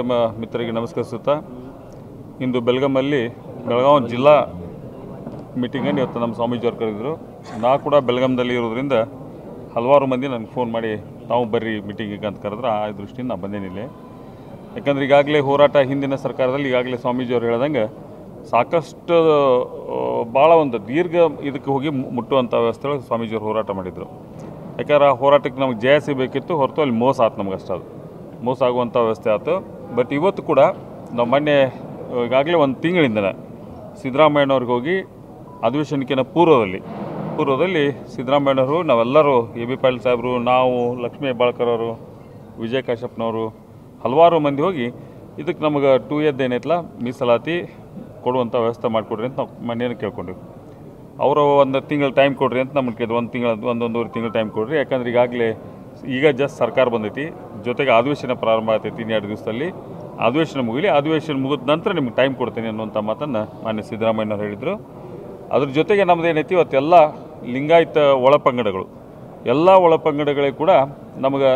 ಮಾಧ್ಯಮ ಮಿತ್ರರಿಗೆ ನಮಸ್ಕರಿಸುತ್ತಾ ಇಂದು ಬೆಳಗಾಮಲ್ಲಿ ಬೆಳಗಾವಿ ಜಿಲ್ಲಾ ಮೀಟಿಂಗನ್ನು ಇವತ್ತು ನಮ್ಮ ಸ್ವಾಮೀಜಿಯವ್ರು ಕರೆದಿದ್ರು ನಾ ಕೂಡ ಬೆಳಗಾಂದಲ್ಲಿ ಇರೋದ್ರಿಂದ ಹಲವಾರು ಮಂದಿ ನನಗೆ ಫೋನ್ ಮಾಡಿ ತಾವು ಬರ್ರಿ ಮೀಟಿಂಗಿಗೆ ಅಂತ ಕರೆದ್ರೆ ಆ ದೃಷ್ಟಿಯಿಂದ ನಾನು ಬಂದೇನಿಲ್ಲ ಯಾಕಂದ್ರೆ ಈಗಾಗಲೇ ಹೋರಾಟ ಹಿಂದಿನ ಸರ್ಕಾರದಲ್ಲಿ ಈಗಾಗಲೇ ಸ್ವಾಮೀಜಿಯವ್ರು ಹೇಳ್ದಂಗೆ ಸಾಕಷ್ಟು ಭಾಳ ಒಂದು ದೀರ್ಘ ಇದಕ್ಕೆ ಹೋಗಿ ಮು- ಮುಟ್ಟುವಂಥ ವ್ಯವಸ್ಥೆ ಒಳಗೆ ಸ್ವಾಮೀಜಿಯವ್ರು ಹೋರಾಟ ಮಾಡಿದರು ಯಾಕಂದ್ರೆ ಆ ಹೋರಾಟಕ್ಕೆ ನಮಗೆ ಜಯ ಸಿಗಬೇಕಿತ್ತು ಹೊರತು ಅಲ್ಲಿ ಮೋಸ ಆಯ್ತು ನಮ್ಗೆ ಅಷ್ಟೇ ಅದು ಮೋಸ ಆಗುವಂಥ ವ್ಯವಸ್ಥೆ ಆಯ್ತು ಬಟ್ ಇವತ್ತು ಕೂಡ ನಾವು ಮೊನ್ನೆ ಈಗಾಗಲೇ ಒಂದು ತಿಂಗಳಿಂದನೇ ಸಿದ್ದರಾಮಯ್ಯನವ್ರಿಗೆ ಹೋಗಿ ಅಧಿವೇಶನಕ್ಕಿಂತ ಪೂರ್ವದಲ್ಲಿ ಪೂರ್ವದಲ್ಲಿ ಸಿದ್ದರಾಮಯ್ಯನವರು ನಾವೆಲ್ಲರೂ ಎ ಬಿ ಪಾಟೀಲ್ ಸಾಹೇಬರು ನಾವು ಲಕ್ಷ್ಮೀ ಹೆಬ್ಬಾಳ್ಕರ್ ಅವರು ವಿಜಯ್ ಕಾಶ್ಯಪ್ನವರು ಹಲವಾರು ಮಂದಿ ಹೋಗಿ ಇದಕ್ಕೆ ನಮಗೆ ಟೂ ಇಯರ್ದು ಏನೈತಲ್ಲ ಮೀಸಲಾತಿ ಕೊಡುವಂಥ ವ್ಯವಸ್ಥೆ ಮಾಡಿಕೊಡ್ರಿ ಅಂತ ನಾವು ಮೊನ್ನೆನೇ ಕೇಳ್ಕೊಂಡ್ವಿ ಅವರು ಒಂದು ತಿಂಗಳು ಟೈಮ್ ಕೊಡ್ರಿ ಅಂತ ನಮ್ಮನ್ನು ಕೇಳಿದ್ರು ಒಂದು ತಿಂಗಳ ಒಂದೊಂದೂವರೆ ತಿಂಗಳು ಟೈಮ್ ಕೊಡ್ರಿ ಯಾಕಂದ್ರೆ ಈಗಾಗಲೇ ಈಗ ಜಸ್ಟ್ ಸರ್ಕಾರ ಬಂದೈತಿ ಜೊತೆಗೆ ಅಧಿವೇಶನ ಪ್ರಾರಂಭ ಆಗ್ತೈತಿ ಇನ್ನೆರಡು ದಿವಸದಲ್ಲಿ ಅಧಿವೇಶನ ಮುಗಿಲಿ ಅಧಿವೇಶನ ಮುಗಿದ ನಂತರ ನಿಮ್ಗೆ ಟೈಮ್ ಕೊಡ್ತೀನಿ ಅನ್ನುವಂಥ ಮಾತನ್ನು ಮಾನ್ಯ ಸಿದ್ದರಾಮಯ್ಯನವ್ರು ಹೇಳಿದರು ಅದ್ರ ಜೊತೆಗೆ ನಮ್ದು ಏನೈತಿ ಇವತ್ತೆಲ್ಲ ಲಿಂಗಾಯತ ಒಳಪಂಗಡಗಳು ಎಲ್ಲ ಒಳಪಂಗಡಗಳಿಗೆ ಕೂಡ ನಮಗೆ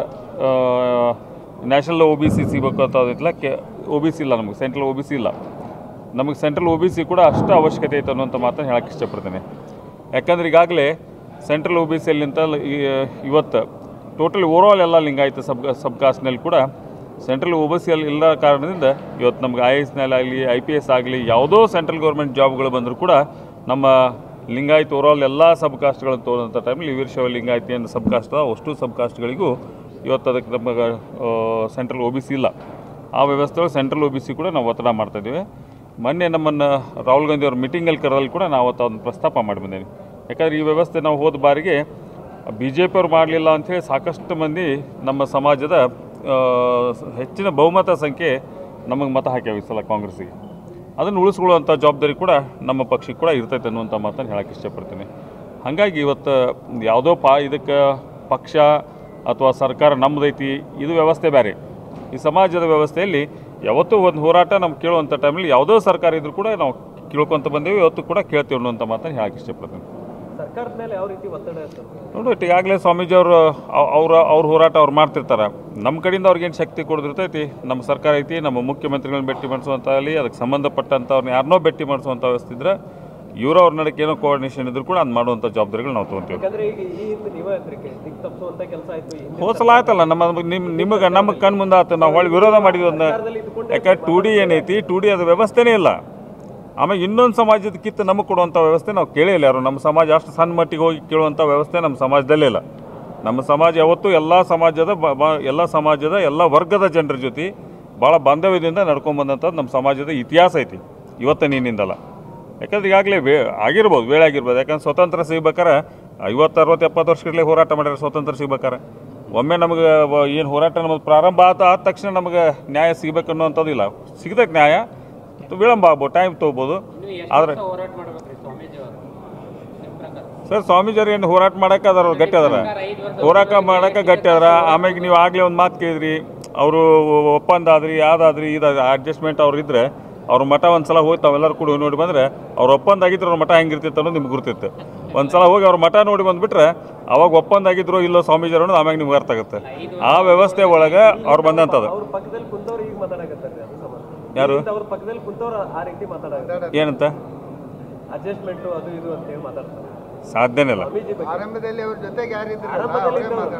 ನ್ಯಾಷನಲ್ ಒ ಬಿ ಸಿ ಸಿಗಬೇಕು ಅಂತ ಅದೈತಲ್ಲ ಕೆ ಒ ಬಿ ಸಿ ಇಲ್ಲ ನಮಗೆ ಸೆಂಟ್ರಲ್ ಒ ಬಿ ಸಿ ಇಲ್ಲ ನಮಗೆ ಸೆಂಟ್ರಲ್ ಒ ಬಿ ಸಿ ಕೂಡ ಅಷ್ಟು ಅವಶ್ಯಕತೆ ಐತೆ ಅನ್ನುವಂಥ ಮಾತನ್ನು ಹೇಳಕ್ಕೆ ಇಷ್ಟಪಡ್ತೇನೆ ಯಾಕಂದ್ರೆ ಈಗಾಗಲೇ ಸೆಂಟ್ರಲ್ ಒ ಬಿ ಸಿಯಲ್ಲಿಂತ ಇವತ್ತು ಟೋಟಲಿ ಓವರಾಲ್ ಎಲ್ಲ ಲಿಂಗಾಯತ ಸಬ್ ಸಬ್ ಕಾಸ್ಟ್ನಲ್ಲಿ ಕೂಡ ಸೆಂಟ್ರಲ್ ಒ ಬಿ ಸಿಯಲ್ಲಿ ಇಲ್ಲ ಕಾರಣದಿಂದ ಇವತ್ತು ನಮ್ಗೆ ಐ ಎಸ್ನಲ್ಲಿ ಆಗಲಿ ಐ ಪಿ ಎಸ್ ಆಗಲಿ ಯಾವುದೋ ಸೆಂಟ್ರಲ್ ಗೌರ್ಮೆಂಟ್ ಜಾಬ್ಗಳು ಬಂದರೂ ಕೂಡ ನಮ್ಮ ಲಿಂಗಾಯತ್ ಓವರಾಲ್ ಎಲ್ಲ ಸಬ್ ಕಾಸ್ಟ್ಗಳನ್ನು ತೋರುವಂಥ ಟೈಮಲ್ಲಿ ವೀರಶೈವ ಲಿಂಗಾಯತಿ ಏನು ಸಬ್ ಕಾಸ್ಟ್ ಅದಾವ ಅಷ್ಟು ಸಬ್ ಕಾಸ್ಟ್ಗಳಿಗೂ ಇವತ್ತು ಅದಕ್ಕೆ ನಮಗೆ ಸೆಂಟ್ರಲ್ ಒ ಬಿ ಸಿ ಇಲ್ಲ ಆ ವ್ಯವಸ್ಥೆ ಒಳಗೆ ಸೆಂಟ್ರಲ್ ಒ ಬಿ ಸಿ ಕೂಡ ನಾವು ಒತ್ತಡ ಮಾಡ್ತಾಯಿದ್ದೀವಿ ಮೊನ್ನೆ ನಮ್ಮನ್ನು ರಾಹುಲ್ ಗಾಂಧಿ ಅವ್ರ ಮೀಟಿಂಗಲ್ಲಿ ಕರೆದಲ್ಲಿ ಕೂಡ ನಾವು ಅವತ್ತು ಅದನ್ನು ಪ್ರಸ್ತಾಪ ಮಾಡಿ ಬಂದೇವೆ ಯಾಕಂದ್ರೆ ಈ ವ್ಯವಸ್ಥೆ ನಾವು ಹೋದ ಬಾರಿಗೆ ಬಿ ಜೆ ಪಿಯವ್ರು ಮಾಡಲಿಲ್ಲ ಅಂಥೇಳಿ ಸಾಕಷ್ಟು ಮಂದಿ ನಮ್ಮ ಸಮಾಜದ ಆ, ಹೆಚ್ಚಿನ ಬಹುಮತ ಸಂಖ್ಯೆ ನಮಗೆ ಮತ ಹಾಕ್ಯಾವ ಈ ಸಲ ಕಾಂಗ್ರೆಸ್ಸಿಗೆ ಅದನ್ನು ಉಳಿಸ್ಕೊಳ್ಳುವಂಥ ಜವಾಬ್ದಾರಿ ಕೂಡ ನಮ್ಮ ಪಕ್ಷಕ್ಕೆ ಕೂಡ ಇರ್ತೈತೆ ಅನ್ನುವಂಥ ಮಾತನ್ನು ಹೇಳಕ್ಕೆ ಇಷ್ಟಪಡ್ತೀನಿ ಹಾಗಾಗಿ ಇವತ್ತು ಯಾವುದೋ ಪಾ ಇದಕ್ಕೆ ಪಕ್ಷ ಅಥವಾ ಸರ್ಕಾರ ನಮ್ಮದೈತಿ ಇದು ವ್ಯವಸ್ಥೆ ಬೇರೆ ಈ ಸಮಾಜದ ವ್ಯವಸ್ಥೆಯಲ್ಲಿ ಯಾವತ್ತೂ ಒಂದು ಹೋರಾಟ ನಮ್ಗೆ ಕೇಳುವಂಥ ಟೈಮಲ್ಲಿ ಯಾವುದೋ ಸರ್ಕಾರ ಇದ್ರೂ ಕೂಡ ನಾವು ಕೇಳ್ಕೊತ ಬಂದೇವಿ ಇವತ್ತು ಕೂಡ ಕೇಳ್ತೀವಿ ಅನ್ನುವಂಥ ಮಾತನ್ನು ಹೇಳಕ್ಕೆ ಇಷ್ಟಪಡ್ತೀನಿ ಸರ್ಕಾರದ ಮೇಲೆ ಯಾವ ರೀತಿ ಒತ್ತಡ ಇರ್ತದೆ ನೋಡಿ ಈಗಾಗಲೇ ಸ್ವಾಮೀಜಿ ಅವರು ಅವ್ರ ಅವ್ರ ಹೋರಾಟ ಅವ್ರು ಮಾಡ್ತಿರ್ತಾರೆ ನಮ್ಮ ಕಡೆಯಿಂದ ಅವ್ರಿಗೇನು ಶಕ್ತಿ ಕೊಡ್ದಿರ್ತೈತಿ ನಮ್ಮ ಸರ್ಕಾರ ಐತಿ ನಮ್ಮ ಮುಖ್ಯಮಂತ್ರಿಗಳನ್ನ ಭೇಟಿ ಮಾಡಿಸುವಂಥ ಆಗಲಿ ಅದಕ್ಕೆ ಸಂಬಂಧಪಟ್ಟಂಥವ್ರನ್ನ ಯಾರನ್ನೋ ಭೇಟಿ ಮಾಡಿಸುವಂಥ ವ್ಯವಸ್ಥೆ ಇದ್ರೆ ಇವರು ಅವ್ರ ನಡಕ್ಕೆ ಏನೋ ಕೋಆರ್ಡಿನೇಷನ್ ಇದ್ರು ಕೂಡ ಅದು ಮಾಡುವಂಥ ಜವಾಬ್ದಾರಿಗಳು ನಾವು ತೊಗೊತೀವಿ ಯಾಕಂದ್ರೆ ಈಗ ಈ ಹಿಂದೆ ನೀವೇ ಅಂದ್ರಿ ದಿಕ್ ತಪ್ಪಿಸುವಂತ ಕೆಲಸ ಆಯ್ತು ಈ ಹೋದ ಸಲ ಆಯ್ತಲ್ಲ ನಮ್ಮ ನಿಮ್ಮ ನಿಮಗೆ ನಮ್ಮ ಕಣ್ಣು ಮುಂದೆ ಆಯ್ತು ನಾವು ಹೊಳ್ಳಿ ವಿರೋಧ ಮಾಡಿದ್ವಿ ಅದನ್ನ ಸರ್ಕಾರದಲ್ಲಿ ಇದ್ದುಕೊಂಡು ಯಾಕೆ ಟು ಡಿ ಏನೈತಿ ಟು ಡಿ ಅದು ವ್ಯವಸ್ಥೆನೇ ಇಲ್ಲ ಆಮೇಲೆ ಇನ್ನೊಂದು ಸಮಾಜದ ಕಿತ್ತು ನಮಗೆ ಕೊಡುವಂಥ ವ್ಯವಸ್ಥೆ ನಾವು ಕೇಳಿಲ್ಲ ಯಾರು ನಮ್ಮ ಸಮಾಜ ಅಷ್ಟು ಸಣ್ಣ ಮಟ್ಟಿಗೆ ಹೋಗಿ ಕೇಳುವಂಥ ವ್ಯವಸ್ಥೆ ನಮ್ಮ ಸಮಾಜದಲ್ಲೇ ಇಲ್ಲ ನಮ್ಮ ಸಮಾಜ ಯಾವತ್ತೂ ಎಲ್ಲ ಸಮಾಜದ ಬ- ಬ- ಎಲ್ಲ ಸಮಾಜದ ಎಲ್ಲ ವರ್ಗದ ಜನರ ಜೊತೆ ಭಾಳ ಬಾಂಧವ್ಯದಿಂದ ನಡ್ಕೊಂಬಂದಂಥದ್ದು ನಮ್ಮ ಸಮಾಜದ ಇತಿಹಾಸ ಐತಿ ಇವತ್ತು ನೀನಿಂದಲ್ಲ ಯಾಕಂದ್ರೆ ಈಗಾಗಲೇ ವೇ ಆಗಿರ್ಬೋದು ವೇಳೆ ಆಗಿರ್ಬೋದು ಯಾಕಂದ್ರೆ ಸ್ವತಂತ್ರ ಸಿಗ್ಬೇಕಾರೆ ಐವತ್ತು ಅರವತ್ತು ಎಪ್ಪತ್ತು ವರ್ಷಗಳೇ ಹೋರಾಟ ಮಾಡ್ಯಾರ ಸ್ವತಂತ್ರ ಸಿಗ್ಬೇಕಾರೆ ಒಮ್ಮೆ ನಮಗೆ ಏನು ಹೋರಾಟ ನಮಗೆ ಪ್ರಾರಂಭ ಆತ ಆದ ತಕ್ಷಣ ನಮಗೆ ನ್ಯಾಯ ಸಿಗ್ಬೇಕು ಅನ್ನೋವಂಥದ್ದು ಇಲ್ಲ ಸಿಗ್ದಕ್ಕೆ ನ್ಯಾಯ ಮತ್ತು ವಿಳಂಬ ಆಗ್ಬೋದು ಟೈಮ್ ತೊಗೋಬೋದು ಆದರೆ ಹೋರಾಟ ಮಾಡ್ಬೇಕ್ರಿ ಸ್ವಾಮೀಜಿ ಅವರು ನಿಮ್ಮ ಪ್ರಕಾರ ಸರ್ ಸ್ವಾಮೀಜಿಯವ್ರು ಏನು ಹೋರಾಟ ಮಾಡಕ್ಕೆ ಅದಾರ ಅವ್ರು ಗಟ್ಟಿ ಅದಾರ ಹೋರಾಟ ಮಾಡಕ್ಕೆ ಗಟ್ಟಿ ಅದಾರ ಆಮೇಲೆ ನೀವು ಆಗಲೇ ಒಂದು ಮಾತು ಕೇಳಿದ್ರಿ ಅವರು ಒಪ್ಪಂದ ಆದ್ರಿ ಯಾವ್ದಾದ್ರಿ ಇದಾದ್ರಿ ಅಡ್ಜಸ್ಟ್ಮೆಂಟ್ ಅವ್ರು ಇದ್ರೆ ಅವ್ರ ಮಠ ಒಂದು ಸಲ ಹೋಗಿ ತಾವೆಲ್ಲರೂ ಕೂಡ ನೋಡಿ ಬಂದ್ರೆ ಅವ್ರ ಒಪ್ಪಂದ ಆಗಿದ್ರು ಅವ್ರ ಮಠ ಹೆಂಗಿರ್ತಿತ್ತು ಅನ್ನೋದು ನಿಮ್ಗೆ ಗುರ್ತಿತ್ತು ಒಂದು ಸಲ ಹೋಗಿ ಅವ್ರ ಮಠ ನೋಡಿ ಬಂದ್ಬಿಟ್ರೆ ಅವಾಗ ಒಪ್ಪಂದ ಆಗಿದ್ರು ಇಲ್ಲೋ ಸ್ವಾಮೀಜಿ ಅನ್ನೋದು ಆಮ್ಯಾಗ ನಿಮ್ಗೆ ಅರ್ಥ ಆಗುತ್ತೆ ಆ ವ್ಯವಸ್ಥೆ ಒಳಗೆ ಅವ್ರು ಬಂದಂಥದ್ದು ಅವ್ರ ಪಕ್ಕದಲ್ಲಿ ಕುಂತವ್ರು ಈಗ ಮಾತಾಡಕತ್ತಾರೆ ಅದು ಸಮಾನ ಯಾರು ಅವ್ರ ಪಕ್ಕದಲ್ಲಿ ಕುಂತವ್ರು ಆ ರೀತಿ ಮಾತಾಡಕತ್ತಾರೆ ಏನಂತ ಅಡ್ಜಸ್ಟ್ಮೆಂಟ್ ಅದು ಇದು ಅಂತ ಹೇಳಿ ಮಾತಾಡ್ತಾರೆ ಸಾಧ್ಯನೇ ಇಲ್ಲ ಸ್ವಾಮೀಜಿ ಬಗ್ಗೆ ಆರಂಭದಲ್ಲಿ ಅವ್ರ ಜೊತೆಗೆ ಯಾರಿದ್ರು ಆರಂಭದಲ್ಲಿ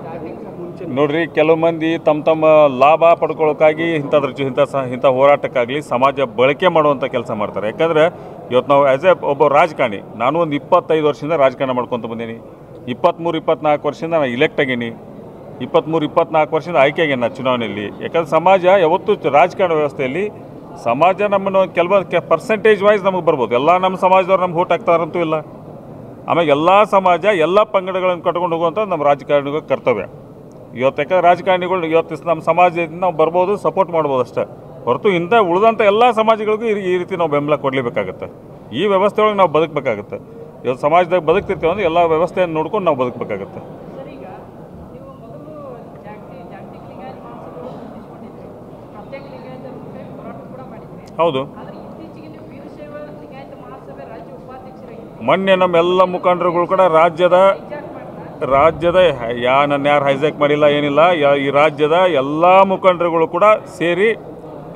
ಮುಂಚೆ ನೋಡ್ರಿ ಕೆಲವು ಮಂದಿ ತಮ್ಮ ತಮ್ಮ ಲಾಭ ಪಡ್ಕೊಳ್ಳೋಕ್ಕಾಗಿ ಇಂಥದ್ರ ಜೊ- ಇಂಥ ಸ ಇಂಥ ಹೋರಾಟಕ್ಕಾಗಲಿ ಸಮಾಜ ಬಳಕೆ ಮಾಡುವಂಥ ಕೆಲಸ ಮಾಡ್ತಾರೆ ಯಾಕಂದ್ರೆ ಇವತ್ತು ನಾವು ಆ್ಯಸ್ ಎ ಒಬ್ಬ ರಾಜಕಾರಣಿ ನಾನು ಒಂದು ಇಪ್ಪತ್ತೈದು ವರ್ಷದಿಂದ ರಾಜಕಾರಣ ಮಾಡ್ಕೊತ ಬಂದೀನಿ ಇಪ್ಪತ್ತ್ಮೂರು ಇಪ್ಪತ್ನಾಲ್ಕು ವರ್ಷದಿಂದ ನಾನು ಇಲೆಕ್ಟ್ ಆಗೀನಿ ಇಪ್ಪತ್ತ್ಮೂರು ಇಪ್ಪತ್ನಾಲ್ಕು ವರ್ಷದಿಂದ ಆಯ್ಕೆ ಆಗೇನಿ ನಾನು ಚುನಾವಣೆಯಲ್ಲಿ ಯಾಕಂದ್ರೆ ಸಮಾಜ ಯಾವತ್ತೂ ಚ- ರಾಜಕಾರಣ ವ್ಯವಸ್ಥೆಯಲ್ಲಿ ಸಮಾಜ ನಮ್ಮನ್ನು ಕೆಲವು ಕೆ ಪರ್ಸೆಂಟೇಜ್ ವೈಸ್ ನಮಗೆ ಬರ್ಬೋದು ಎಲ್ಲ ನಮ್ಮ ಸಮಾಜದವ್ರು ನಮ್ಗೆ ಓಟ್ ಹಾಕ್ತಾರಂತೂ ಇಲ್ಲ ಆಮೇಲೆ ಎಲ್ಲ ಸಮಾಜ ಎಲ್ಲ ಪಂಗಡಗಳನ್ನು ಕಟ್ಕೊಂಡು ಹೋಗುವಂಥ ನಮ್ಮ ರಾಜಕಾರಣಿಗಳ ಕರ್ತವ್ಯ ಇವತ್ತು ಯಾಕಂದ್ರೆ ರಾಜಕಾರಣಿಗಳು ಇವತ್ತು ನಮ್ಮ ಸಮಾಜದಿಂದ ನಾವು ಬರ್ಬೋದು ಸಪೋರ್ಟ್ ಮಾಡ್ಬೋದು ಅಷ್ಟೇ ಹೊರತು ಇಂಥ ಉಳಿದಂಥ ಎಲ್ಲ ಸಮಾಜಗಳಿಗೂ ಈ- ಈ ರೀತಿ ನಾವು ಬೆಂಬಲ ಕೊಡಲೇಬೇಕಾಗತ್ತೆ ಈ ವ್ಯವಸ್ಥೆ ಒಳಗೆ ನಾವು ಬದುಕಬೇಕಾಗತ್ತೆ ಇವತ್ತು ಸಮಾಜದಾಗ ಬದುಕ್ತಿರ್ತೀವಿ ಅಂದ್ರೆ ಎಲ್ಲ ವ್ಯವಸ್ಥೆಯನ್ನು ನೋಡ್ಕೊಂಡು ನಾವು ಬದುಕಬೇಕಾಗತ್ತೆ ಸರ್ ಈಗ ನೀವು ಮೊದಲು ಜಾಗತಿ ಜಾಗತಿಕ ಲಿಂಗಾಯತ ಮಹಾಸಭೆಗಳು ಗುರುತಿಸಿಕೊಂಡಿದ್ರಿ ಪ್ರತ್ಯೇಕ ಲಿಂಗಾಯತ ರೂಪೇ ಹೋರಾಟ ಕೂಡ ಮಾಡಿದ್ರಿ ಹೌದು ಆದರೆ ಇತ್ತೀಚೆಗೆ ನೀವು ವೀರಶೈವ ಲಿಂಗಾಯತ ಮಹಾಸಭೆ ರಾಜ್ಯ ಉಪಾಧ್ಯಕ್ಷರಾಗಿದ್ರಿ ಮೊನ್ನೆ ನಮ್ಮೆಲ್ಲ ಮುಖಂಡರುಗಳು ಕೂಡ ರಾಜ್ಯದ ಹೈಜಾಕ್ ಮಾಡ್ತಾ ರಾಜ್ಯದ ಯಾ ನನ್ನ ಯಾರು ಹೈಜಾಕ್ ಮಾಡಿಲ್ಲ ಏನಿಲ್ಲ ಯಾ- ಈ ರಾಜ್ಯದ ಎಲ್ಲ ಮುಖಂಡರುಗಳು ಕೂಡ ಸೇರಿ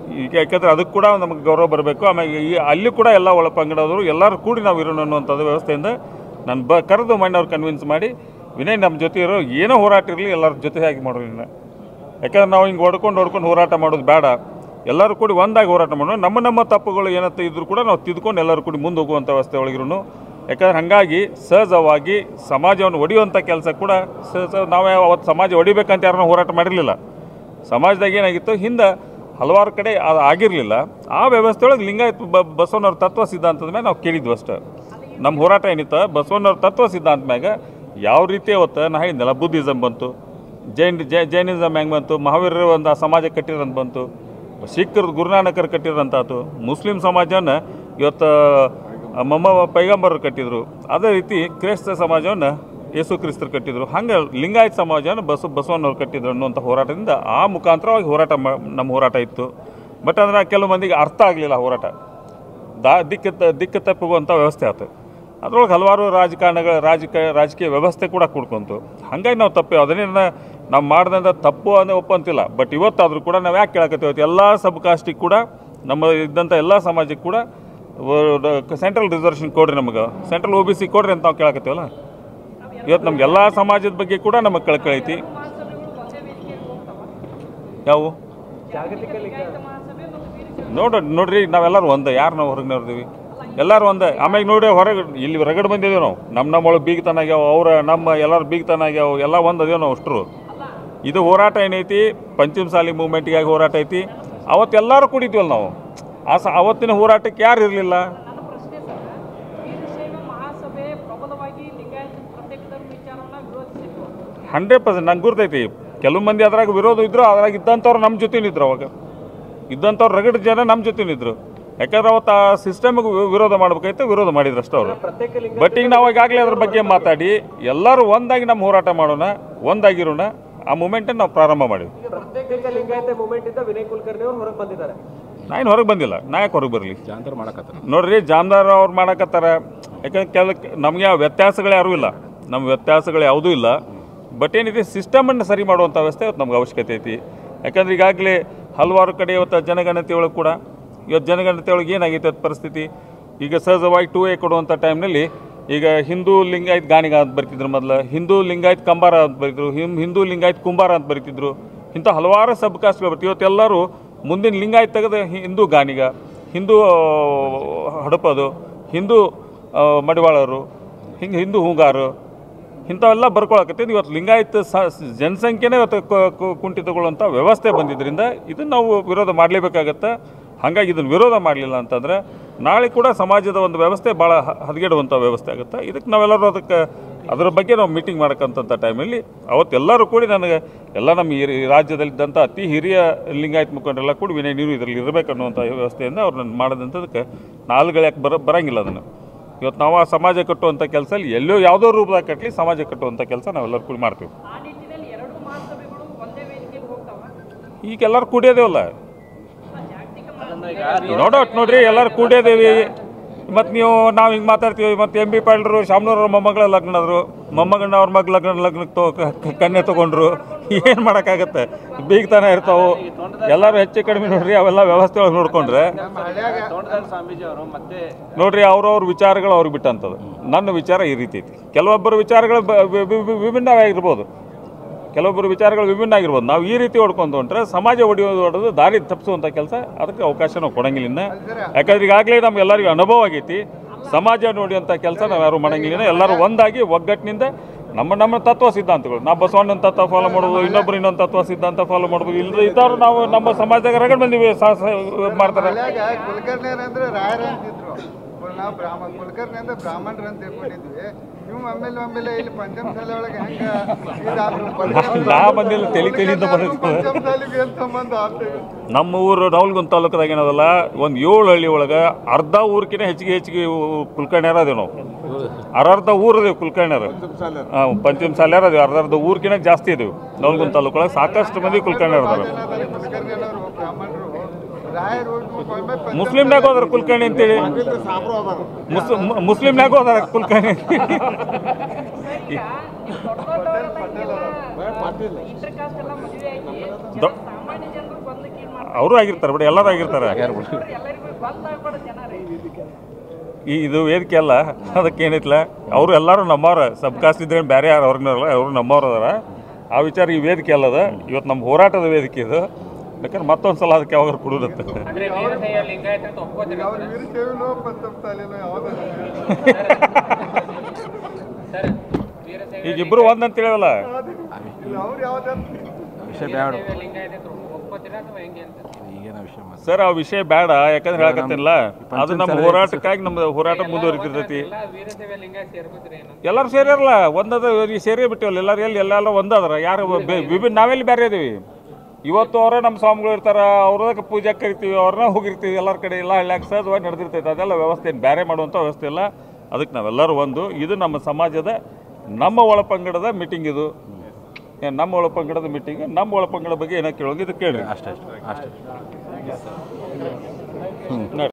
ಈಗ ಯಾಕೆಂದ್ರೆ ಅದಕ್ಕೆ ಕೂಡ ನಮಗೆ ಗೌರವ ಬರಬೇಕು ಆಮೇಲೆ ಈ ಅಲ್ಲಿ ಕೂಡ ಎಲ್ಲ ಒಳ ಪಂಗಡದವರು ಎಲ್ಲರೂ ಕೂಡಿ ನಾವು ಇರೋಣ ಅನ್ನುವಂಥದ್ದು ವ್ಯವಸ್ಥೆಯಿಂದ ನಾನು ಬ ಕರೆದು ಮಣ್ಣವ್ರು ಕನ್ವಿನ್ಸ್ ಮಾಡಿ ವಿನಯ್ ನಮ್ಮ ಜೊತೆ ಇರೋ ಏನೋ ಹೋರಾಟ ಇರಲಿ ಎಲ್ಲರ ಜೊತೆಯಾಗಿ ಮಾಡೋಣ ಇನ್ನು ಯಾಕಂದ್ರೆ ನಾವು ಹಿಂಗೆ ಹೊಡ್ಕೊಂಡು ಹೊಡ್ಕೊಂಡು ಹೋರಾಟ ಮಾಡೋದು ಬೇಡ ಎಲ್ಲರೂ ಕೂಡಿ ಒಂದಾಗಿ ಹೋರಾಟ ಮಾಡೋಣ ನಮ್ಮ ನಮ್ಮ ತಪ್ಪುಗಳು ಏನಂತ ಇದ್ರೂ ಕೂಡ ನಾವು ತಿದ್ಕೊಂಡು ಎಲ್ಲರೂ ಕೂಡಿ ಮುಂದೆ ಹೋಗುವಂಥ ವ್ಯವಸ್ಥೆ ಒಳಗಿರೂ ಯಾಕಂದ್ರೆ ಹಾಗಾಗಿ ಸಹಜವಾಗಿ ಸಮಾಜವನ್ನು ಒಡೆಯುವಂಥ ಕೆಲಸ ಕೂಡ ಸಹಜ ನಾವೇ ಅವತ್ತು ಸಮಾಜ ಹೊಡಿಬೇಕಂತ ಯಾರನ್ನೂ ಹೋರಾಟ ಮಾಡಿರಲಿಲ್ಲ ಸಮಾಜದಾಗ ಏನಾಗಿತ್ತು ಹಿಂದೆ ಹಲವಾರು ಕಡೆ ಅದು ಆಗಿರಲಿಲ್ಲ ಆ ವ್ಯವಸ್ಥೆ ಒಳಗೆ ಲಿಂಗಾಯತ್ ಬ ಬಸವಣ್ಣವ್ರ ತತ್ವ ಸಿದ್ಧಾಂತದ ಮೇಲೆ ನಾವು ಕೇಳಿದ್ವಿ ಅಷ್ಟೇ ನಮ್ಮ ಹೋರಾಟ ಏನಿತ್ತು ಬಸವಣ್ಣವ್ರ ತತ್ವ ಸಿದ್ಧಾಂತ ಮ್ಯಾಗ ಯಾವ ರೀತಿ ಅವತ್ತು ನಾ ಹೇಳಿದ್ನಲ್ಲ ಬುದ್ಧಿಸಮ್ ಬಂತು ಜೈನ್ ಜೈ ಜೈನಿಸಮ್ ಹೆಂಗೆ ಬಂತು ಮಹಾವೀರರು ಒಂದು ಸಮಾಜ ಕಟ್ಟಿರೋಂತ ಬಂತು ಸಿಖ್ಖರು ಗುರುನಾನಕರು ಕಟ್ಟಿರೋಂಥದ್ದು ಮುಸ್ಲಿಂ ಸಮಾಜವನ್ನು ಇವತ್ತು ಮಮ್ಮ ಪೈಗಂಬರರು ಕಟ್ಟಿದರು ಅದೇ ರೀತಿ ಕ್ರೈಸ್ತ ಸಮಾಜವನ್ನು ಯೇಸು ಕ್ರಿಸ್ತರು ಕಟ್ಟಿದರು ಹಂಗೆ ಲಿಂಗಾಯತ್ ಸಮಾಜವನ್ನು ಬಸ ಬಸವಣ್ಣವ್ರು ಕಟ್ಟಿದ್ರು ಅನ್ನುವಂಥ ಹೋರಾಟದಿಂದ ಆ ಮುಖಾಂತರವಾಗಿ ಹೋರಾಟ ಮ ನಮ್ಮ ಹೋರಾಟ ಇತ್ತು ಬಟ್ ಅಂದ್ರೆ ಕೆಲವು ಮಂದಿಗೆ ಅರ್ಥ ಆಗಲಿಲ್ಲ ಹೋರಾಟ ದಾ ದಿಕ್ಕು ತ ದಿಕ್ಕು ತಪ್ಪುವಂಥ ವ್ಯವಸ್ಥೆ ಆಯ್ತು ಅದ್ರೊಳಗೆ ಹಲವಾರು ರಾಜಕಾರಣಗಳ ರಾಜಕ ರಾಜಕೀಯ ವ್ಯವಸ್ಥೆ ಕೂಡ ಕೂಡ್ಕೊಂತು ಹಾಗಾಗಿ ನಾವು ತಪ್ಪು ಅದನ್ನೇ ನಾವು ಮಾಡ್ದಂಥ ತಪ್ಪು ಅನ್ನೋ ಒಪ್ಪಂತಿಲ್ಲ ಬಟ್ ಇವತ್ತಾದರೂ ಕೂಡ ನಾವು ಯಾಕೆ ಕೇಳಕತ್ತೀವಿ ಎಲ್ಲ ಸಬ್ ಕಾಸ್ಟಿಗೆ ಕೂಡ ನಮ್ಮ ಇದ್ದಂಥ ಎಲ್ಲ ಸಮಾಜಕ್ಕೆ ಕೂಡ ಸೆಂಟ್ರಲ್ ರಿಸರ್ವೇಷನ್ ಕೊಡ್ರಿ ನಮಗೆ ಸೆಂಟ್ರಲ್ ಒ ಬಿ ಸಿ ಕೊಡ್ರಿ ಅಂತ ನಾವು ಕೇಳಕತ್ತೀವಲ್ಲ ಇವತ್ತು ನಮ್ಗೆ ಎಲ್ಲ ಸಮಾಜದ ಬಗ್ಗೆ ಕೂಡ ನಮಗೆ ಕಳ್ಕಳೈತಿ ಮಹಾಸಭೆಗಳು ಒಂದೇ ವೇದಿಕೆಯಲ್ಲಿ ಹೋಗ್ತಾವ ಯಾವುವು ಜಾಗತಿಕ ಲಿಂಗ ಲಿಂಗಾಯತ ಮಹಾಸಭೆ ಮತ್ತು ವೀರಶೈವ ನೋಡ್ರಿ ನೋಡ್ರಿ ನಾವೆಲ್ಲರೂ ಒಂದೇ ಯಾರು ನಾವು ಹೊರಗೆ ನೋಡ್ತೀವಿ ಎಲ್ಲರೂ ಒಂದೇ ಆಮೇಲೆ ನೋಡಿ ಹೊರಗೆ ಇಲ್ಲಿ ಹೊರಗಡೆ ಬಂದಿದ್ದೀವಿ ನಾವು ನಮ್ಮ ನಮ್ಮೊಳಗೆ ಬೀಗ್ತನ ಆಗ್ಯಾವ ಅವ್ರ ನಮ್ಮ ಎಲ್ಲರೂ ಬೀಗ್ತನ ಆಗ್ಯಾವ ಎಲ್ಲ ಒಂದು ಅದೇವು ನಾವು ಅಷ್ಟರು ಇದು ಹೋರಾಟ ಏನೈತಿ ಪಂಚಮಸಾಲಿ ಮೂವ್ಮೆಂಟಿಗಾಗಿ ಹೋರಾಟ ಐತಿ ಅವತ್ತೆಲ್ಲರೂ ಕುಡಿತೀವಲ್ಲ ನಾವು ಆ ಸ ಅವತ್ತಿನ ಹೋರಾಟಕ್ಕೆ ಯಾರು ಇರಲಿಲ್ಲ ನನ್ನ ಪ್ರಶ್ನೆ ಸರ್ ವೀರಶೈವ ಮಹಾಸಭೆ ಪ್ರಬಲವಾಗಿ ಲಿಂಗಾಯತ ಪ್ರತ್ಯೇಕ ಧರ್ಮ ವಿಚಾರವನ್ನ ವಿರೋಧಿಸಿತ್ತು ಹಂಡ್ರೆಡ್ ಪರ್ಸೆಂಟ್ ನಂಗೆ ಗುರ್ತೈತಿ ಕೆಲವು ಮಂದಿ ಅದ್ರಾಗ ವಿರೋಧ ಇದ್ರು ಅದ್ರಾಗ ಇದ್ದಂಥವ್ರು ನಮ್ಮ ಜೊತೆನಿದ್ರು ಅವಾಗ ಇದ್ದಂಥವ್ರು ರಗಡ್ ಜನ ನಮ್ಮ ಜೊತೆನಿದ್ರು ಯಾಕಂದ್ರೆ ಅವತ್ತು ಆ ಸಿಸ್ಟಮ್ಗೆ ವಿರೋಧ ಮಾಡ್ಬೇಕಾಯ್ತು ವಿರೋಧ ಮಾಡಿದ್ರು ಅಷ್ಟೇ ಅವರು ಪ್ರತ್ಯೇಕ ಲಿಂಗ ಬಟ್ ಈಗ ನಾವು ಈಗಾಗಲೇ ಅದ್ರ ಬಗ್ಗೆ ಮಾತಾಡಿ ಎಲ್ಲರೂ ಒಂದಾಗಿ ನಮ್ಮ ಹೋರಾಟ ಮಾಡೋಣ ಒಂದಾಗಿರೋಣ ಆ ಮೂಮೆಂಟನ್ನು ನಾವು ಪ್ರಾರಂಭ ಮಾಡಿವಿ ಪ್ರತ್ಯೇಕ ಲಿಂಗಾಯತ ಮೂವ್ಮೆಂಟ್ ಇಂದ ವಿನಯ್ ಕುಲಕರ್ಣಿ ಅವರು ಹೊರಗೆ ಬಂದಿದ್ದಾರೆ ನಾ ಏನು ಹೊರಗೆ ಬಂದಿಲ್ಲ ನಾ ಯಾಕೆ ಹೊರಗೆ ಬರಲಿ ಜಾಂತರ್ ಮಾಡಕತ್ತಾರ ನೋಡ್ರಿ ಜಾಮದಾರ್ ಅವ್ರು ಮಾಡಕತ್ತಾರ ಯಾಕಂದ್ರೆ ಕೆಲ ನಮಗೆ ಆ ವ್ಯತ್ಯಾಸಗಳು ಯಾರೂ ಇಲ್ಲ ನಮ್ಮ ವ್ಯತ್ಯಾಸಗಳು ಯಾವುದೂ ಇಲ್ಲ ಬಟ್ ಏನಿದೆ ಸಿಸ್ಟಮನ್ನು ಸರಿ ಮಾಡುವಂಥ ವ್ಯವಸ್ಥೆ ಇವತ್ತು ನಮ್ಗೆ ಅವಶ್ಯಕತೆ ಐತಿ ಯಾಕಂದ್ರೆ ಈಗಾಗಲೇ ಹಲವಾರು ಕಡೆ ಇವತ್ತು ಜನಗಣತಿ ಒಳಗೆ ಕೂಡ ಇವತ್ತು ಜನಗಣತಿ ಒಳಗೆ ಏನಾಗೈತೆ ಇವತ್ತು ಪರಿಸ್ಥಿತಿ ಈಗ ಸಹಜವಾಗಿ ಟೂ ಎ ಕೊಡುವಂಥ ಟೈಮ್ನಲ್ಲಿ ಈಗ ಹಿಂದೂ ಲಿಂಗಾಯತ್ ಗಾಣಿಗ ಅಂತ ಬರೀತಿದ್ರು ಮೊದಲು ಹಿಂದೂ ಲಿಂಗಾಯತ್ ಕಂಬಾರ ಅಂತ ಬರೀತಿದ್ರು ಹಿಂ ಹಿಂದೂ ಲಿಂಗಾಯತ್ ಕುಂಬಾರ ಅಂತ ಬರೀತಿದ್ರು ಇಂಥ ಹಲವಾರು ಸಬ್ ಕಾಸ್ಟ್ಗಳು ಬರ್ತೀವಿ ಇವತ್ತೆಲ್ಲರೂ ಮುಂದಿನ ಲಿಂಗಾಯತ್ ತೆಗೆದು ಹಿಂದೂ ಗಾಣಿಗ ಹಿಂದೂ ಆ, ಹಡಪದು ಹಿಂದೂ ಆ, ಮಡಿವಾಳರು ಹಿಂಗೆ ಹಿಂದೂ ಹೂಗಾರು ಇಂಥವೆಲ್ಲ ಬರ್ಕೊಳಕತ್ತಿದ್ದು ಇವತ್ತು ಲಿಂಗಾಯತ ಸ ಜನಸಂಖ್ಯೆನೇ ಇವತ್ತು ಕು- ಕು- ಕುಂಠಿತಗೊಳ್ಳುವಂಥ ವ್ಯವಸ್ಥೆ ಬಂದಿದ್ದರಿಂದ ಇದನ್ನು ನಾವು ವಿರೋಧ ಮಾಡಲೇಬೇಕಾಗತ್ತೆ ಹಾಗಾಗಿ ಇದನ್ನು ವಿರೋಧ ಮಾಡಲಿಲ್ಲ ಅಂತಂದರೆ ನಾಳೆ ಕೂಡ ಸಮಾಜದ ಒಂದು ವ್ಯವಸ್ಥೆ ಭಾಳ ಹ- ಹದಗೆಡುವಂಥ ವ್ಯವಸ್ಥೆ ಆಗುತ್ತೆ ಇದಕ್ಕೆ ನಾವೆಲ್ಲರೂ ಅದಕ್ಕೆ ಅದರ ಬಗ್ಗೆ ನಾವು ಮೀಟಿಂಗ್ ಮಾಡಕ್ಕಂಥ ಟೈಮಲ್ಲಿ ಅವತ್ತೆಲ್ಲರೂ ಕೂಡಿ ನನಗೆ ಎಲ್ಲ ನಮ್ಮ ಈ ಈ ರಾಜ್ಯದಲ್ಲಿದ್ದಂಥ ಅತಿ ಹಿರಿಯ ಲಿಂಗಾಯತ್ ಮುಖಂಡರೆಲ್ಲ ಕೂಡಿ ವಿನಯ್ ನೀರು ಇದರಲ್ಲಿ ಇರಬೇಕು ಅನ್ನುವಂಥ ವ್ಯವಸ್ಥೆಯಿಂದ ಅವ್ರನ್ನ ಮಾಡಿದಂಥದಕ್ಕೆ ನಾಲ್ಗಳು ಯಾಕೆ ಬರ ಬರಂಗಿಲ್ಲ ಅದನ್ನು ಇವತ್ತು ನಾವು ಆ ಸಮಾಜ ಕಟ್ಟುವಂಥ ಕೆಲಸ ಎಲ್ಲೋ ಯಾವುದೋ ರೂಪದಾಗ ಕಟ್ಟಲಿ ಸಮಾಜ ಕಟ್ಟುವಂಥ ಕೆಲಸ ನಾವೆಲ್ಲರೂ ಕೂಡಿ ಮಾಡ್ತೀವಿ ಆ ನಿಟ್ಟಿನಲ್ಲಿ ಎರಡು ಮಹಾಸಭೆಗಳು ಒಂದೇ ವೇದಿಕೆಯಲ್ಲಿ ಹೋಗ್ತಾವ ಈಗ ಎಲ್ಲರೂ ಕೂಡಿಯೋದೇವಲ್ಲ ಜಾಗತಿಕ ಮಹಾಸಭೆ ನೋಡೋಟ್ ನೋಡ್ರಿ ಎಲ್ಲರೂ ಕೂಡಿಯೋದೇವಿ ಮತ್ತು ನೀವು ನಾವು ಹಿಂಗೆ ಮಾತಾಡ್ತೀವಿ ಮತ್ತು ಎಂ ಬಿ ಪಾಲ್ರು ಶಾಮನೂರ ಮೊಮ್ಮಗಳ ಲಗ್ನದ್ರು ಮೊಮ್ಮಗನ ಅವ್ರ ಮಗ ಲಗ್ನ ಲಗ್ನಕ್ಕೆ ತೊ ಕ- ಕ- ಕನ್ಯೆ ತೊಗೊಂಡ್ರು ಏನು ಮಾಡೋಕ್ಕಾಗತ್ತೆ ಬೀಗ್ತಾನೆ ಇರ್ತಾವೆ ಎಲ್ಲರೂ ಹೆಚ್ಚು ಕಡಿಮೆ ನೋಡ್ರಿ ಅವೆಲ್ಲ ವ್ಯವಸ್ಥೆ ಒಳಗೆ ನೋಡ್ಕೊಂಡ್ರೆ ತೋಂಟದಾರ ಸ್ವಾಮೀಜಿ ಅವರು ಮತ್ತೆ ನೋಡ್ರಿ ಅವ್ರವ್ರ ವಿಚಾರಗಳು ಅವ್ರಿಗೆ ಬಿಟ್ಟಂಥದ್ದು ನನ್ನ ವಿಚಾರ ಈ ರೀತಿ ಐತಿ ಕೆಲವೊಬ್ಬರ ವಿಚಾರಗಳು ಬ- ವಿ- ವಿ- ವಿ- ವಿಭಿನ್ನವಾಗಿರ್ಬೋದು ಕೆಲವೊಬ್ಬರು ವಿಚಾರಗಳು ವಿಭಿನ್ನ ಆಗಿರ್ಬೋದು ನಾವು ಈ ರೀತಿ ಹೊಡ್ಕೊಂಡು ಹೊಂಟ್ರೆ ಸಮಾಜ ಒಡೆಯೋದು ಹೊಡೆದು ದಾರಿ ತಪ್ಪಿಸುವಂಥ ಕೆಲಸ ಅದಕ್ಕೆ ಅವಕಾಶ ನಾವು ಕೊಡಂಗಿಲ್ಲ ಇನ್ನು ಯಾಕಂದ್ರೆ ಈಗಾಗಲೇ ನಮ್ಗೆಲ್ಲರಿಗೂ ಅನುಭವ ಆಗೈತಿ ಸಮಾಜ ನೋಡಿಯುವಂಥ ಕೆಲಸ ನಾವು ಯಾರು ಮಾಡಂಗಿಲ್ಲ ಎಲ್ಲರೂ ಒಂದಾಗಿ ಒಗ್ಗಟ್ಟಿನಿಂದ ನಮ್ಮ ನಮ್ಮ ತತ್ವ ಸಿದ್ಧಾಂತಗಳು ನಾವು ಬಸವಣ್ಣನ ತತ್ವ ಫಾಲೋ ಮಾಡ್ಬೋದು ಇನ್ನೊಬ್ರು ಇನ್ನೊಂದು ತತ್ವ ಸಿದ್ಧಾಂತ ಫಾಲೋ ಮಾಡ್ಬೋದು ಇಲ್ಲದೆ ಇದ್ದವ್ರು ನಾವು ನಮ್ಮ ಸಮಾಜದಾಗ ರಗಡ್ ಮಂದಿ ಸಾ- ಸಾ- ಮಾಡ್ತಾರೆ ಹಳ್ಯಾಗ ಕುಲಕರ್ಣಿಯರ್ ಅಂದ್ರೆ ರಾಯರ್ ಅಂತಿದ್ರು ನಾವು ಬ್ರಾಹ್ಮ ಕುಲಕರ್ಣಿ ಅಂದ್ರೆ ಬ್ರಾಹ್ಮಣರು ಅಂತ ತಿಳ್ಕೊಂಡಿದ್ವಿ ನೀವು ಆಮೇಲೆ ಆಮೇಲೆ ಇಲ್ಲಿ ಪಂಚಮಸಾಲಿ ಒಳಗೆ ಹೆಂಗ ಇದಾದ್ರು ನಾ ಬಂದಿಲ್ಲ ತಲೆ ತಲೆಯಿಂದ ಬಂದಿದ್ದು ಪಂಚಮಸಾಲಿಗೆ ಏನ್ ಸಂಬಂಧ ಆಗ್ತದೆ ನಮ್ಮ ಊರು ನವಲ್ಗುಂದ್ ತಾಲೂಕದಾಗ ಏನದಲ್ಲ ಒಂದು ಏಳು ಹಳ್ಳಿ ಒಳಗೆ ಅರ್ಧ ಊರ್ಕಿನ ಹೆಚ್ಚಿಗೆ ಹೆಚ್ಚಿಗೆ ಕುಲ್ಕರ್ಣ್ಯಾರ ಅದೇವು ನಾವು ಅರ್ಧ ಊರು ಅದೇವು ಕುಲ್ಕರ್ಣ್ಯಾರ ಹಾಂ ಪಂಚಮ ಸಾಲ್ಯಾರ ಅದೇವು ಅರ್ಧ ಅರ್ಧ ಊರ್ಕಿನ ಜಾಸ್ತಿ ಇದೇವು ನವಲ್ಗುಂದ್ ತಾಲೂಕು ಒಳಗೆ ಸಾಕಷ್ಟು ಮಂದಿ ಕುಲ್ಕರ್ಣ್ಯಾರ ಅದಾರ ಕುಲಕರ್ಣಿ ಅನ್ನೋರು ಬ್ರಾಹ್ಮಣರು ರಾಯರು ಮುಸ್ಲಿಮ್ನಾಗ ಹೋದ್ರ ಕುಲ್ಕರ್ಣಿ ಅಂತೇಳಿ ಮುಸ್ ಮು- ಮುಸ್ಲಿಮ್ನಾಗ ಹೋದಾರ ಕುಲ್ಕರ್ಣಿ ಈಗ ದೊಡ್ಡ ದೊಡ್ಡವರೆಲ್ಲ ಹಿಂಗೆಲ್ಲ ಇಂಟರ್ ಕಾಸ್ಟ್ ಎಲ್ಲ ಮದುವೆ ಆಗಿ ದೊ- ಸಾಮಾನ್ಯ ಸಾಮಾನ್ಯ ಜನರು ಬಂದು ಕೀಳ್ ಮಾಡ್ತಾರೆ ಅವರು ಆಗಿರ್ತಾರೆ ಬಿಡಿ ಎಲ್ಲರೂ ಆಗಿರ್ತಾರೆ ಎಲ್ಲರಿಗೂ ಬಂದಾಗ್ಬಾರ್ದು ಜನ ರೀ ಈ ಇದು ವೇದಿಕೆ ಅಲ್ಲ ಅದಕ್ಕೆ ಏನೈತಿಲ್ಲ ಅವರು ಎಲ್ಲರೂ ನಮ್ಮವ್ರ ಸಬ್ ಕಾಸ್ಟ್ ಇದ್ರೆ ಬೇರೆ ಯಾರು ಅವ್ರನ್ನಲ್ಲ ಅವರು ನಮ್ಮವ್ರು ಅದಾರ ಆ ವಿಚಾರ ಈ ವೇದಿಕೆ ಅಲ್ಲದ ಇವತ್ತು ನಮ್ಮ ಹೋರಾಟದ ವೇದಿಕೆ ಇದು ಬೇಕಾದ್ರೆ ಮತ್ತೊಂದು ಸಲ ಅದಕ್ಕೆ ಯಾವಾಗ ಕೊಡೋದತ್ತೆ ಅಂದ್ರೆ ವೀರಶೈವ ಲಿಂಗಾಯತ ಅಂತ ಒಪ್ಕೋತೀರ ಅವ್ರು ವೀರಶೈವನೋ ಪಂಚಮ ಸಾಲಿನೋ ಯಾವ್ದು ಸರ್ ವೀರಶೈವ ಈಗ ಇಬ್ಬರು ಒಂದಂತ ತಿಳಿಯಲ್ಲ ಅವ್ರು ಯಾವ್ದು ವೀರಶೈವ ಲಿಂಗಾಯತ ಅಂತ ಒಪ್ಕೋತೀರಾ ಅಥವಾ ಹೆಂಗೆ ಅಂತ ಸರ್ ಆ ವಿಷಯ ಬೇಡ ಯಾಕಂದ್ರೆ ಹೇಳಕತ್ತಿಲ್ಲ ಅದು ನಮ್ಮ ಹೋರಾಟಕ್ಕಾಗಿ ನಮ್ಮ ಹೋರಾಟ ಮುಂದುವರಿತಿರ್ತೈತಿ ಎಲ್ಲ ವೀರಶೈವ ಲಿಂಗಾಯತ ಸೇರ್ಕೋತೀರಿ ಏನು ಎಲ್ಲರೂ ಸೇರಿರಲ್ಲ ಒಂದದ ಈ ಸೇರೇ ಬಿಟ್ಟಿವಲ್ಲ ಎಲ್ಲರೂ ಎಲ್ಲಿ ಎಲ್ಲೆಲ್ಲ ಒಂದದ್ರ ಯಾರು ಬೆ- ವಿಭಿನ್ನ ನಾವೆಲ್ಲಿ ಬೇರೆ ಇದೀವಿ ಇವತ್ತು ಅವರ ನಮ್ಮ ಸ್ವಾಮಿಗಳು ಇರ್ತಾರ ಅವ್ರದಕ್ಕೆ ಪೂಜೆ ಕರಿತೀವಿ ಅವ್ರನ್ನ ಹೋಗಿರ್ತೀವಿ ಎಲ್ಲರ ಕಡೆ ಎಲ್ಲ ಹಳ್ಳ್ಯಾಗ ಸಹಜವಾಗಿ ನಡೆದಿರ್ತೈತೆ ಅದೆಲ್ಲ ವ್ಯವಸ್ಥೆ ಏನು ಬೇರೆ ಮಾಡುವಂಥ ವ್ಯವಸ್ಥೆ ಇಲ್ಲ ಅದಕ್ಕೆ ನಾವೆಲ್ಲರೂ ಒಂದು ಇದು ನಮ್ಮ ಸಮಾಜದ ನಮ್ಮ ಒಳಪಂಗಡದ ಮೀಟಿಂಗ್ ಇದು ಏನ್ ನಮ್ಮ ಒಳಪಂಗಡದ ಮೀಟಿಂಗ್ ನಮ್ಮ ಒಳಪಂಗಡ ಬಗ್ಗೆ ಏನೋ ಕೇಳೋಂಗೆ ಇದು ಕೇಳಿ ಅಷ್ಟೇ ಅಷ್ಟೇ ಅಷ್ಟೇ ನೋಡಿ